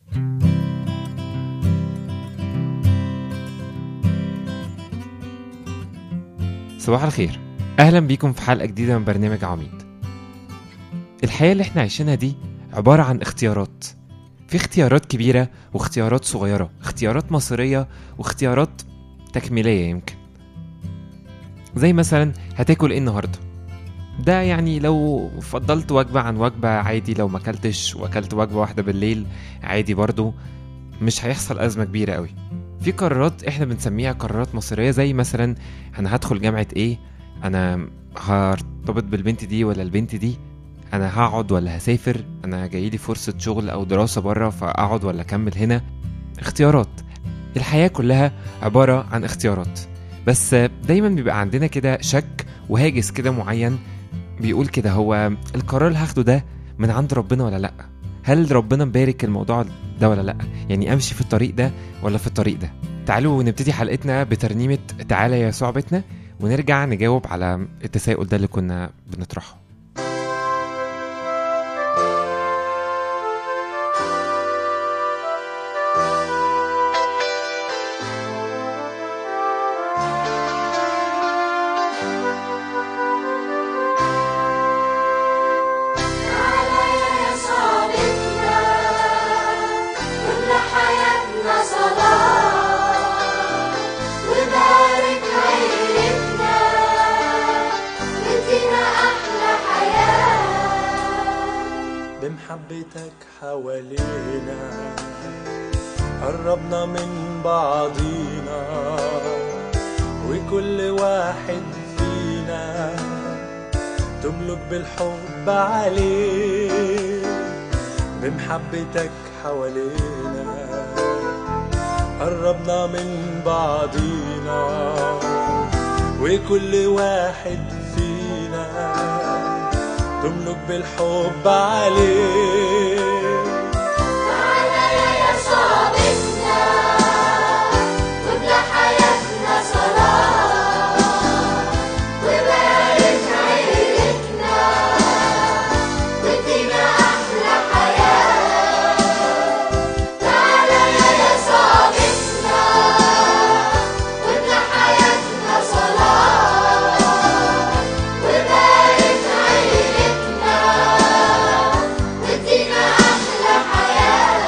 صباح الخير أهلا بيكم في حلقة جديدة من برنامج عميد الحياة اللي احنا عايشينها دي عبارة عن اختيارات في اختيارات كبيرة واختيارات صغيرة اختيارات مصيرية واختيارات تكميلية يمكن زي مثلا هتاكل ايه النهاردة ده يعني لو فضلت وجبة عن وجبة عادي لو ماكلتش واكلت وجبة واحدة بالليل عادي برضو مش هيحصل أزمة كبيرة قوي في قرارات احنا بنسميها قرارات مصيرية زي مثلا انا هدخل جامعة ايه انا هرتبط بالبنت دي ولا البنت دي انا هقعد ولا هسافر انا جايلي فرصة شغل او دراسة بره فاقعد ولا اكمل هنا اختيارات الحياة كلها عبارة عن اختيارات بس دايما بيبقى عندنا كده شك وهاجس كده معين بيقول كده هو القرار اللي هاخده ده من عند ربنا ولا لا هل ربنا مبارك الموضوع ده ولا لا يعني امشي في الطريق ده ولا في الطريق ده تعالوا نبتدي حلقتنا بترنيمة تعالى يا يسوع بيتنا ونرجع نجاوب على التساؤل ده اللي كنا بنطرحه تعالى يا صابتنا كل حياتنا صلاة وبارك عيلتنا وادينا أحلى حياة بمحبتك حوالينا قربنا من بعضينا وكل واحد فينا تملك بالحب عليه بمحبتك حوالينا قربنا من بعضينا وكل واحد فينا تملك بالحب عليه تعالى يا صابتنا كل حياتنا صلاة وبارك عيلتنا وادينا أحلى حياة تعالى يا صابتنا كل حياتنا صلاة وبارك عيلتنا وادينا أحلى حياة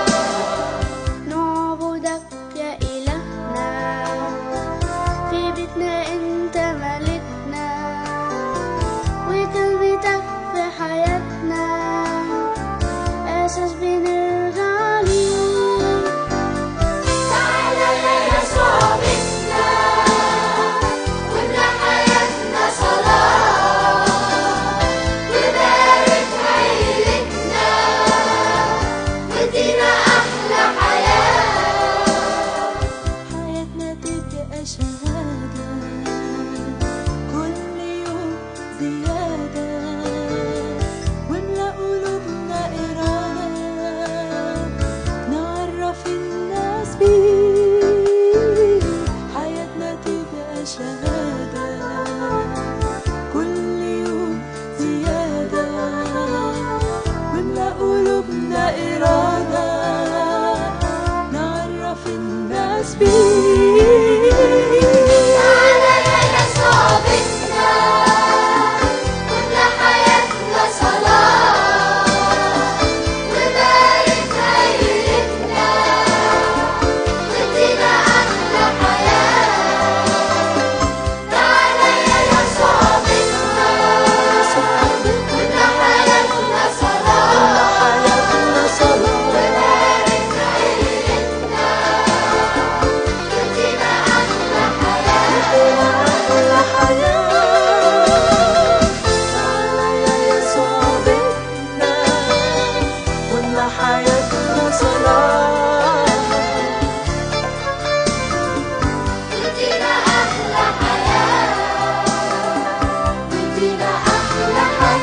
نعبدك يا إلهنا في بيتنا أنت ملكنا وكلمتك في حياتنا أساس بنرجع ليه تعالى يا صابتنا كل حياتنا صلاة وبارك عيلتنا وادينا أحلى حياة حياتنا تبقى شهادة كل يوم زيادة واملأ قلوبنا إرادة نعرف الناس بيه حياتنا تبقى شهادة كل يوم زيادة واملأ قلوبنا إرادة نعرف الناس بيه تعالى يا صابتنا كل حياتنا صلاة وبارك عيلتنا وادينا أحلى حياة تعالى يا صابتنا كل حياتنا صلاة حياتنا صلاة وبارك عيلتنا وادينا أحلى حياة حياتنا صلاة وادينا أحلى حياة وادينا أحلى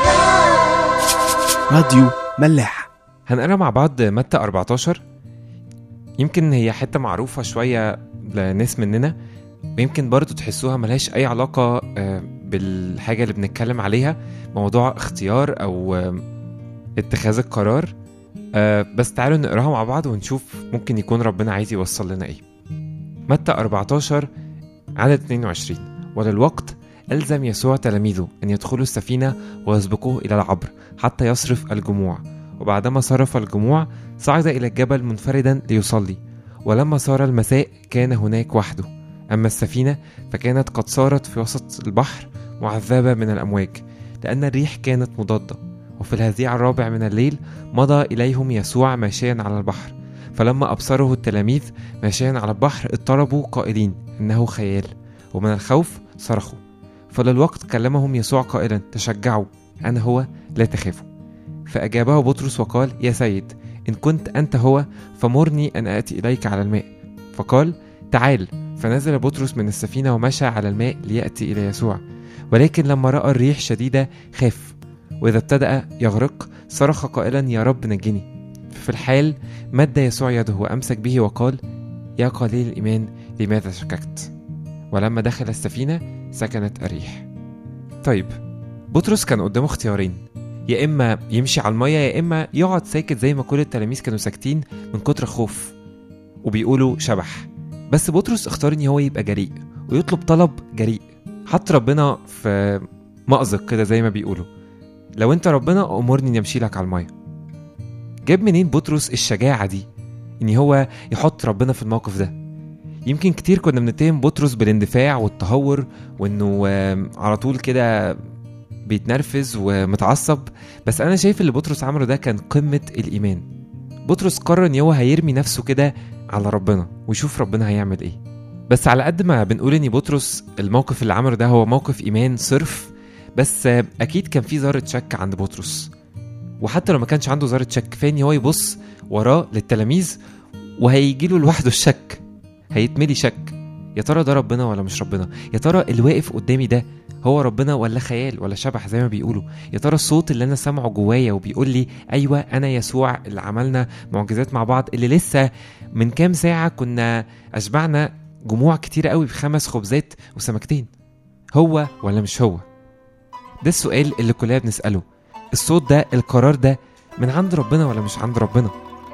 حياة راديو ملاح هنقرا مع بعض متى 14 يمكن هي حتة معروفة شوية لناس مننا ويمكن برضو تحسوها ملهاش أي علاقة آه، بالحاجة اللي بنتكلم عليها موضوع اختيار أو آه، اتخاذ القرار أه بس تعالوا نقراها مع بعض ونشوف ممكن يكون ربنا عايز يوصل لنا ايه متى 14 عدد 22 وللوقت ألزم يسوع تلاميذه أن يدخلوا السفينة ويسبقوه إلى العبر حتى يصرف الجموع وبعدما صرف الجموع صعد إلى الجبل منفردا ليصلي ولما صار المساء كان هناك وحده أما السفينة فكانت قد صارت في وسط البحر معذبة من الأمواج لأن الريح كانت مضادة وفي الهزيع الرابع من الليل مضى إليهم يسوع ماشيا على البحر فلما أبصره التلاميذ ماشيا على البحر اضطربوا قائلين إنه خيال ومن الخوف صرخوا فللوقت كلمهم يسوع قائلا تشجعوا أنا هو لا تخافوا فأجابه بطرس وقال يا سيد إن كنت أنت هو فمرني أن آتي إليك على الماء فقال تعال فنزل بطرس من السفينة ومشى على الماء ليأتي إلى يسوع ولكن لما رأى الريح شديدة خاف وإذا ابتدأ يغرق صرخ قائلا يا رب نجني في الحال مد يسوع يده وأمسك به وقال يا قليل الإيمان لماذا شككت ولما دخل السفينة سكنت الريح طيب بطرس كان قدامه اختيارين يا إما يمشي على المية يا إما يقعد ساكت زي ما كل التلاميذ كانوا ساكتين من كتر خوف وبيقولوا شبح بس بطرس اختار ان هو يبقى جريء ويطلب طلب جريء حط ربنا في مأزق كده زي ما بيقولوا لو انت ربنا امرني اني امشي لك على الميه جاب منين بطرس الشجاعه دي ان هو يحط ربنا في الموقف ده يمكن كتير كنا بنتهم بطرس بالاندفاع والتهور وانه آم، على طول كده بيتنرفز ومتعصب بس انا شايف اللي بطرس عمله ده كان قمه الايمان بطرس قرر ان هو هيرمي نفسه كده على ربنا ويشوف ربنا هيعمل ايه بس على قد ما بنقول ان بطرس الموقف اللي عمله ده هو موقف ايمان صرف بس آه، اكيد كان في ذره شك عند بطرس وحتى لو ما كانش عنده ذره شك كفايه ان هو يبص وراه للتلاميذ وهيجي له لوحده الشك هيتملي شك يا ترى ده ربنا ولا مش ربنا يا ترى اللي واقف قدامي ده هو ربنا ولا خيال ولا شبح زي ما بيقولوا يا ترى الصوت اللي انا سامعه جوايا وبيقول لي ايوه انا يسوع اللي عملنا معجزات مع بعض اللي لسه من كام ساعه كنا اشبعنا جموع كتير قوي بخمس خبزات وسمكتين هو ولا مش هو ده السؤال اللي كلنا بنساله الصوت ده القرار ده من عند ربنا ولا مش عند ربنا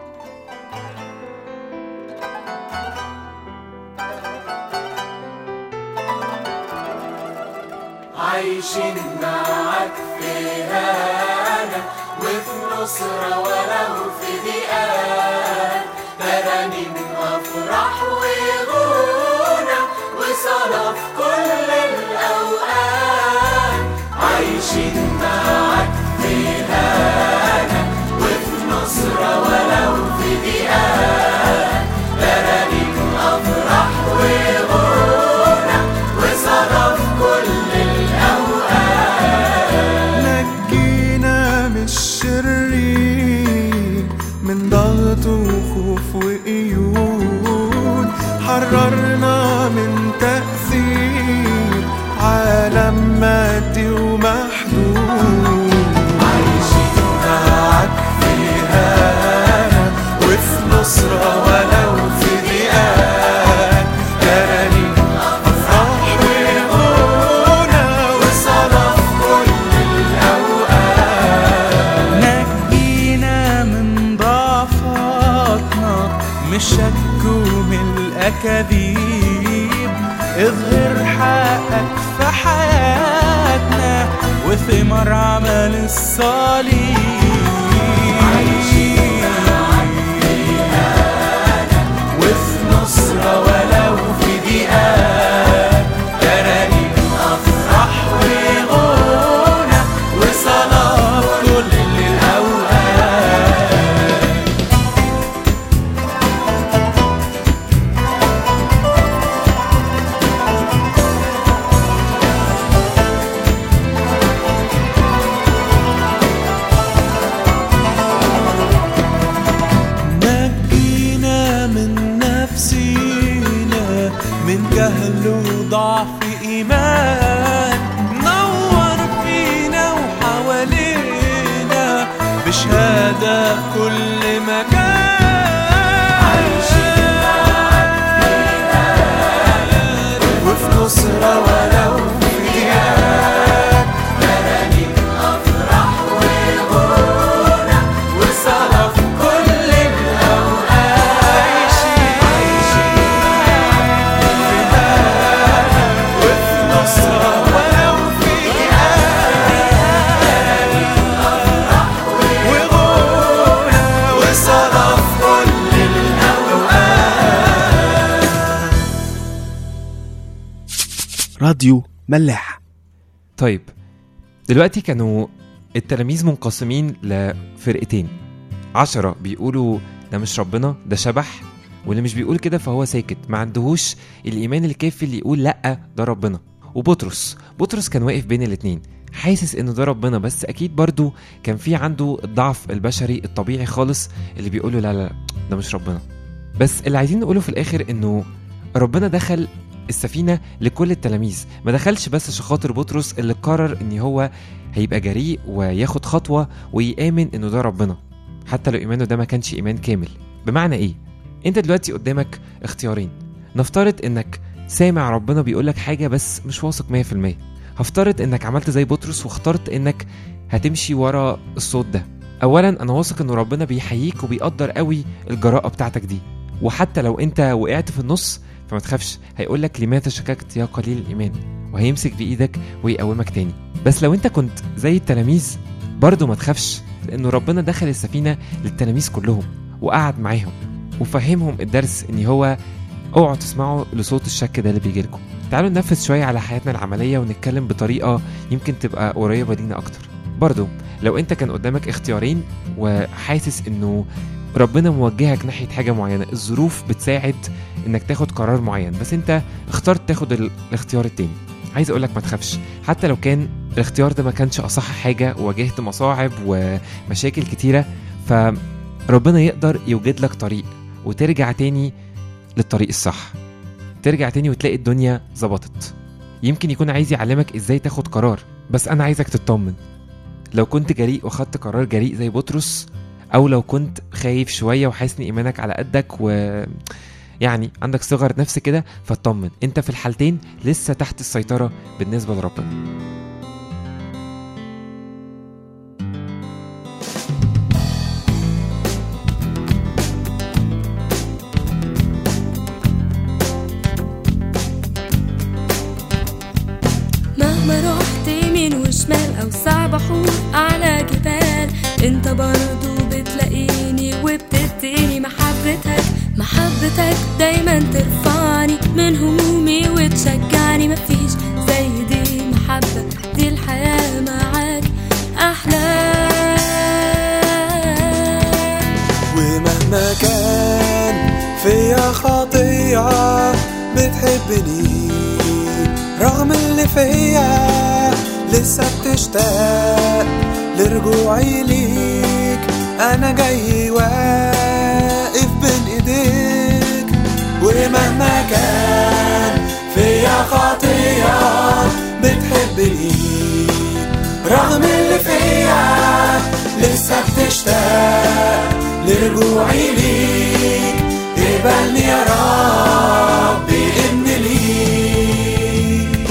عايشين معاك في هنا وفي نصرة ولو في ضيقات ترانيم أفراح وغنى وصلاة في كل الأوقات عايشين معاك في هنا وفي نصرة ولو في ضيقات ترانيم أفراح وغنى وصلاة في كل نجينا من الشرير من ضغط وخوف وقيود حررنا من تأثير عالم مادي ومحدود عايشين معاك في هنا وفي نصرة ولو في ضيقات ترانيم أفراح وغنى وصلاة في كل نجينا من ضعفاتنا من الشك ومن الأكاذيب اظهر حقك في حياتنا وثمر عمل الصليب وفي نصرة ولو في ضيقات ترانيم أفراح وغنى وصلاة في كل الأوقات نجينا من نفسينا من جهل وضعف إيمان نور فينا وحوالينا بشهادة في كل مكان وفي نصرة ولو في ضيقات ترانيم أفراح وغنى وصلاة في كل راديو ملاح طيب دلوقتي كانوا التلاميذ منقسمين لفرقتين عشرة بيقولوا ده مش ربنا ده شبح واللي مش بيقول كده فهو ساكت ما عندهوش الإيمان الكافي اللي يقول لأ ده ربنا وبطرس بطرس كان واقف بين الاتنين حاسس انه ده ربنا بس اكيد برضو كان في عنده الضعف البشري الطبيعي خالص اللي بيقوله لا لا لا ده مش ربنا بس اللي عايزين نقوله في الاخر انه ربنا دخل السفينة لكل التلاميذ ما دخلش بس عشان خاطر بطرس اللي قرر ان هو هيبقى جريء وياخد خطوة ويآمن انه ده ربنا حتى لو ايمانه ده ما كانش ايمان كامل بمعنى ايه انت دلوقتي قدامك اختيارين نفترض انك سامع ربنا بيقولك حاجة بس مش واثق 100% هفترض انك عملت زي بطرس واخترت انك هتمشي ورا الصوت ده اولا انا واثق ان ربنا بيحييك وبيقدر قوي الجراءة بتاعتك دي وحتى لو انت وقعت في النص فما تخافش هيقول لك لماذا شككت يا قليل الايمان وهيمسك بايدك ويقومك تاني بس لو انت كنت زي التلاميذ برضه ما تخافش لانه ربنا دخل السفينه للتلاميذ كلهم وقعد معاهم وفهمهم الدرس ان هو اوعوا تسمعوا لصوت الشك ده اللي بيجي لكم تعالوا ننفذ شويه على حياتنا العمليه ونتكلم بطريقه يمكن تبقى قريبه لينا اكتر برضه لو انت كان قدامك اختيارين وحاسس انه ربنا موجهك ناحيه حاجه معينه الظروف بتساعد انك تاخد قرار معين بس انت اخترت تاخد ال- الاختيار التاني عايز اقولك ما تخافش حتى لو كان الاختيار ده ما كانش اصح حاجه وواجهت مصاعب ومشاكل كتيره فربنا يقدر يوجد لك طريق وترجع تاني للطريق الصح ترجع تاني وتلاقي الدنيا ظبطت يمكن يكون عايز يعلمك ازاي تاخد قرار بس انا عايزك تطمن لو كنت جريء واخدت قرار جريء زي بطرس او لو كنت خايف شويه وحاسس ان ايمانك على قدك و يعني عندك صغر نفس كده فاطمن انت في الحالتين لسه تحت السيطره بالنسبه لربنا مهما رحت يمين وشمال او صعب احور على جبال انت برضو بتلاقيني وبتديني محبتك محبتك دايما ترفعني من همومي وتشجعني مفيش زي دي محبة دي الحياة معاك احلى ومهما كان فيا خطيئة بتحبني رغم اللي فيا لسه بتشتاق لرجوعي ليك انا جاي واقف بين ايديك ومهما كان فيا خطيئة بتحبني رغم اللي فيا لسه بتشتاق لرجوعي ليك اقبلني يا ربي ابن ليك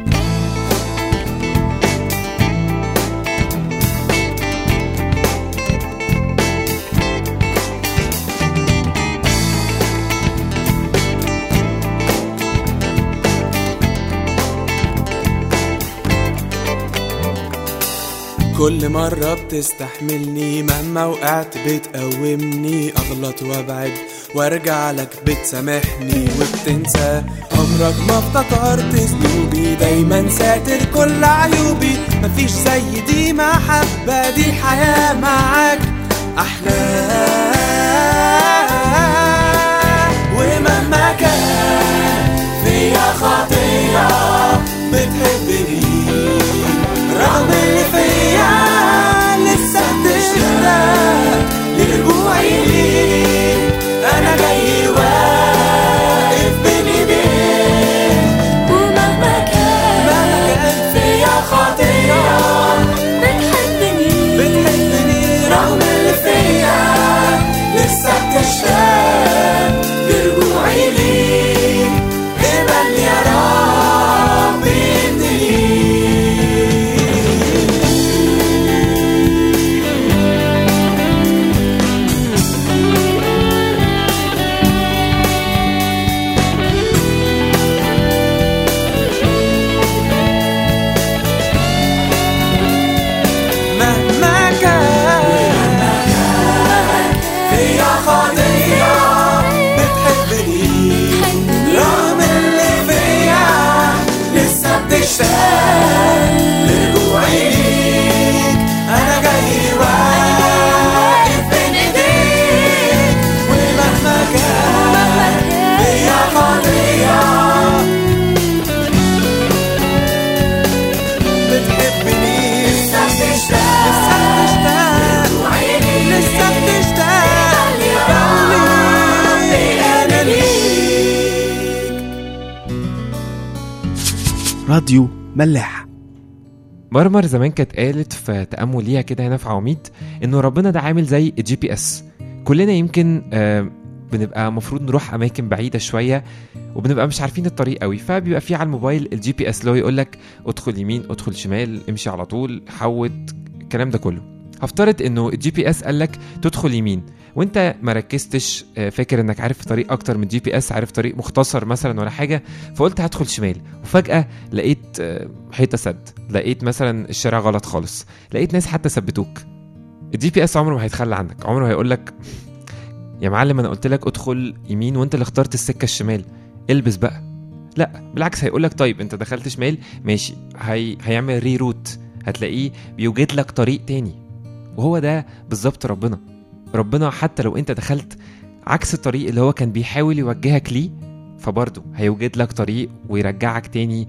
كل مرة بتستحملني مهما وقعت بتقومني أغلط وأبعد وأرجع لك بتسامحني وبتنسى عمرك ما افتكرت ذنوبي دايما ساتر كل عيوبي مفيش زي دي محبة دي الحياة معاك أحلى ومهما كان فيا خطية بتحبني رغم اللي فيا لسه بتشتاق لرجوعي ليك انا جاي واقف بين ايديك ومهما كان مهما كان فيا خطيئة بتحبني بتحبني رغم اللي فيا لسه بتشتاق لرجوعي ليك قبل يا ربي ابني مهما كان فيا خطيئة راديو ملاح مرمر زمان كانت قالت في تأمل ليها كده هنا في عواميد انه ربنا ده عامل زي الجي بي اس كلنا يمكن آه بنبقى مفروض نروح اماكن بعيده شويه وبنبقى مش عارفين الطريق قوي فبيبقى في على الموبايل الجي بي اس اللي هو يقول لك ادخل يمين ادخل شمال امشي على طول حود الكلام ده كله هفترض انه الجي بي اس قال لك تدخل يمين وانت ما ركزتش آه، فاكر انك عارف طريق اكتر من جي بي اس عارف طريق مختصر مثلا ولا حاجه فقلت هدخل شمال وفجاه لقيت آه، حيطه سد لقيت مثلا الشارع غلط خالص لقيت ناس حتى ثبتوك الجي بي اس عمره ما هيتخلى عنك عمره ما هيقول لك يا معلم انا قلت لك ادخل يمين وانت اللي اخترت السكه الشمال البس بقى لا بالعكس هيقول لك طيب انت دخلت شمال ماشي هي... هيعمل ري روت هتلاقيه بيوجد لك طريق تاني وهو ده بالظبط ربنا ربنا حتى لو انت دخلت عكس الطريق اللي هو كان بيحاول يوجهك ليه فبرضه هيوجد لك طريق ويرجعك تاني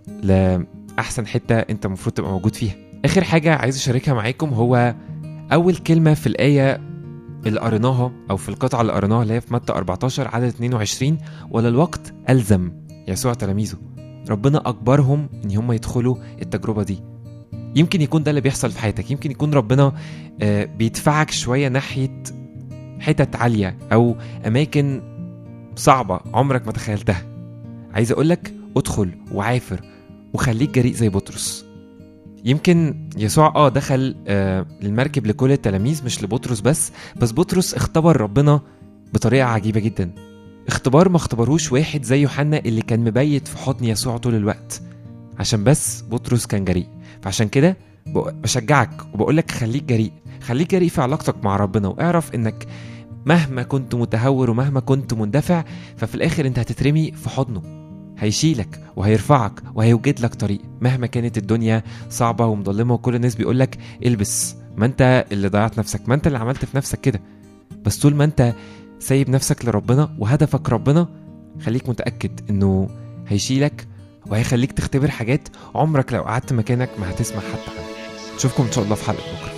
لأحسن حتة انت المفروض تبقى موجود فيها آخر حاجة عايز أشاركها معاكم هو أول كلمة في الآية اللي قريناها أو في القطعة اللي قريناها اللي هي في متى 14 عدد 22 ولا الوقت ألزم يسوع تلاميذه ربنا أجبرهم إن هم يدخلوا التجربة دي يمكن يكون ده اللي بيحصل في حياتك يمكن يكون ربنا آه، بيدفعك شوية ناحية حتت عالية أو أماكن صعبة عمرك ما تخيلتها عايز أقولك ادخل وعافر وخليك جريء زي بطرس يمكن يسوع اه دخل آه المركب لكل التلاميذ مش لبطرس بس بس بطرس اختبر ربنا بطريقة عجيبة جدا اختبار ما اختبروش واحد زي يوحنا اللي كان مبيت في حضن يسوع طول الوقت عشان بس بطرس كان جريء فعشان كده بق- بشجعك وبقولك خليك جريء خليك جريء في علاقتك مع ربنا واعرف انك مهما كنت متهور ومهما كنت مندفع ففي الاخر انت هتترمي في حضنه هيشيلك وهيرفعك وهيوجد لك طريق مهما كانت الدنيا صعبة ومظلمة وكل الناس بيقولك البس ما انت اللي ضيعت نفسك ما انت اللي عملت في نفسك كده بس طول ما انت سايب نفسك لربنا وهدفك ربنا خليك متأكد انه هيشيلك وهيخليك تختبر حاجات عمرك لو قعدت مكانك ما هتسمع حتى عنها نشوفكم ان شاء الله في حلقة بكرة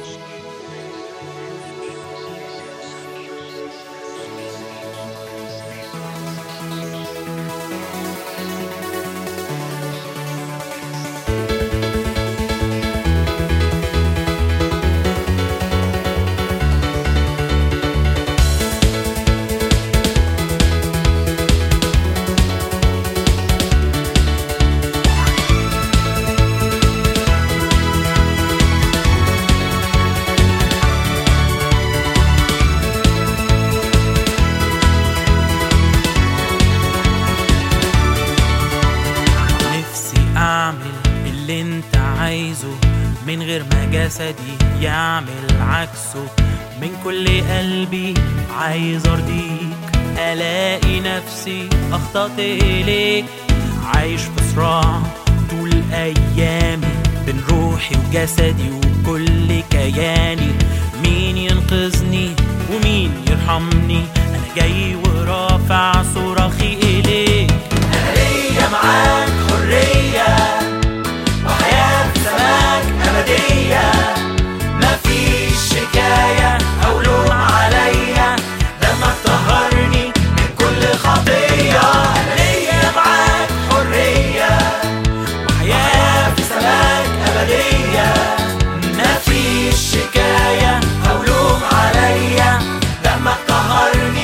نفسي اعمل اللي انت عايزه من غير ما جسدي يعمل عكسه من كل قلبي عايز ارضيك الاقي نفسي اخطأت اليك عايش في صراع طول ايامي بين روحي وجسدي وكل كياني مين ينقذني ومين يرحمني انا جاي ورافع صراخي اليك انا ليا معاك حريه وحياه في سماك ابديه مفيش شكايه او لوم عليا دمك طهرني من كل خطيه انا ليا معاك حريه وحياه في سماك ابديه مفيش شكايه او لوم عليا دمك طهرني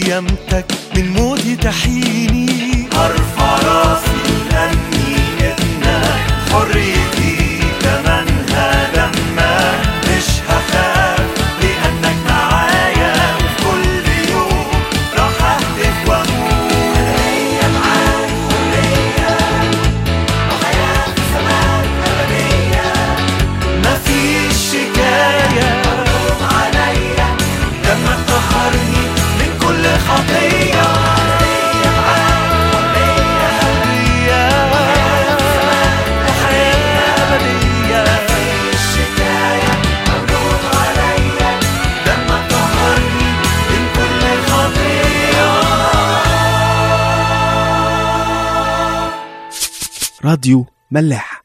قيامتك من موتي تحيني هرفع راسي لأني ابنك حريتي تمنها دمك مش هخاف لأنك معايا وفي كل يوم راح أهتف وأقول أنا ليا معاك حرية وحياة في سماء أبدية مفيش شكاية ملوم عليا دمك طهرني من كل خطية أنا ليا معاك حرية وحياة أبدية مفيش شكاية ممنوع عليا دمك طهرني من كل خطية راديو ملاح